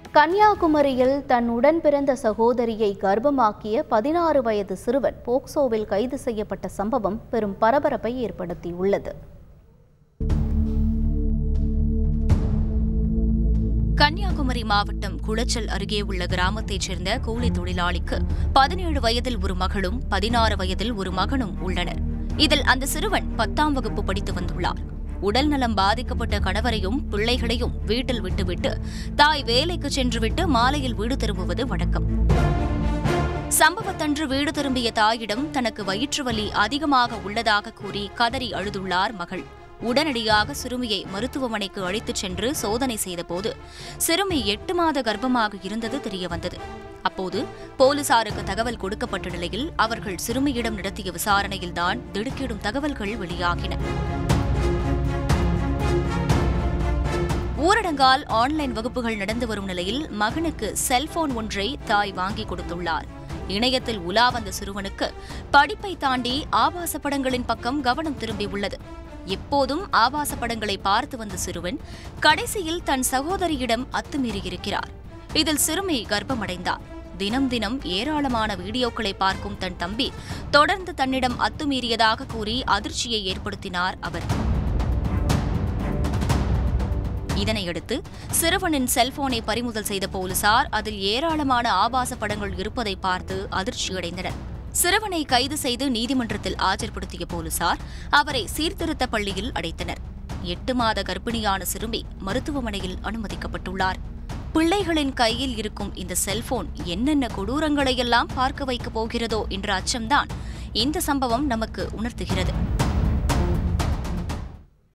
கன்னியாகுமரியில் தன் உடன் பிறந்த சகோதரியை கர்ப்பமாக்கிய பதினாறு வயது சிறுவன் போக்சோவில் கைது செய்யப்பட்ட சம்பவம் பெரும் பரபரப்பை ஏற்படுத்தியுள்ளது கன்னியாகுமரி மாவட்டம் குளச்சல் அருகே உள்ள கிராமத்தைச் சேர்ந்த கூலி தொழிலாளிக்கு பதினேழு வயதில் ஒரு மகளும் பதினாறு வயதில் ஒரு மகனும் உள்ளனர் இதில் அந்த சிறுவன் பத்தாம் வகுப்பு படித்து வந்துள்ளார் உடல் நலம் பாதிக்கப்பட்ட கணவரையும் பிள்ளைகளையும் வீட்டில் விட்டுவிட்டு தாய் வேலைக்கு சென்றுவிட்டு மாலையில் வீடு திரும்புவது வழக்கம் சம்பவத்தன்று வீடு திரும்பிய தாயிடம் தனக்கு வயிற்று வலி அதிகமாக உள்ளதாக கூறி கதறி அழுதுள்ளார் மகள் உடனடியாக சிறுமியை மருத்துவமனைக்கு அழைத்துச் சென்று சோதனை செய்தபோது சிறுமி எட்டு மாத கர்ப்பமாக இருந்தது தெரியவந்தது அப்போது போலீசாருக்கு தகவல் கொடுக்கப்பட்ட நிலையில் அவர்கள் சிறுமியிடம் நடத்திய விசாரணையில்தான் திடுக்கிடும் தகவல்கள் வெளியாகின ஊரடங்கால் ஆன்லைன் வகுப்புகள் நடந்து வரும் நிலையில் மகனுக்கு செல்போன் ஒன்றை தாய் வாங்கி கொடுத்துள்ளார் இணையத்தில் உலா வந்த சிறுவனுக்கு படிப்பை தாண்டி ஆபாச படங்களின் பக்கம் கவனம் திரும்பியுள்ளது எப்போதும் ஆபாச படங்களை பார்த்து வந்த சிறுவன் கடைசியில் தன் சகோதரியிடம் அத்துமீறியிருக்கிறார் இதில் சிறுமி கர்ப்பமடைந்தார் தினம் தினம் ஏராளமான வீடியோக்களை பார்க்கும் தன் தம்பி தொடர்ந்து தன்னிடம் அத்துமீறியதாக கூறி அதிர்ச்சியை ஏற்படுத்தினார் அவர் இதனையடுத்து சிறுவனின் செல்போனை பறிமுதல் செய்த போலீசார் அதில் ஏராளமான ஆபாச படங்கள் இருப்பதை பார்த்து அதிர்ச்சியடைந்தனர் சிறுவனை கைது செய்து நீதிமன்றத்தில் ஆஜர்படுத்திய போலீசார் அவரை சீர்திருத்த பள்ளியில் அடைத்தனர் எட்டு மாத கர்ப்பிணியான சிறுமி மருத்துவமனையில் அனுமதிக்கப்பட்டுள்ளார் பிள்ளைகளின் கையில் இருக்கும் இந்த செல்போன் என்னென்ன கொடூரங்களையெல்லாம் பார்க்க வைக்கப் போகிறதோ என்ற அச்சம்தான் இந்த சம்பவம் நமக்கு உணர்த்துகிறது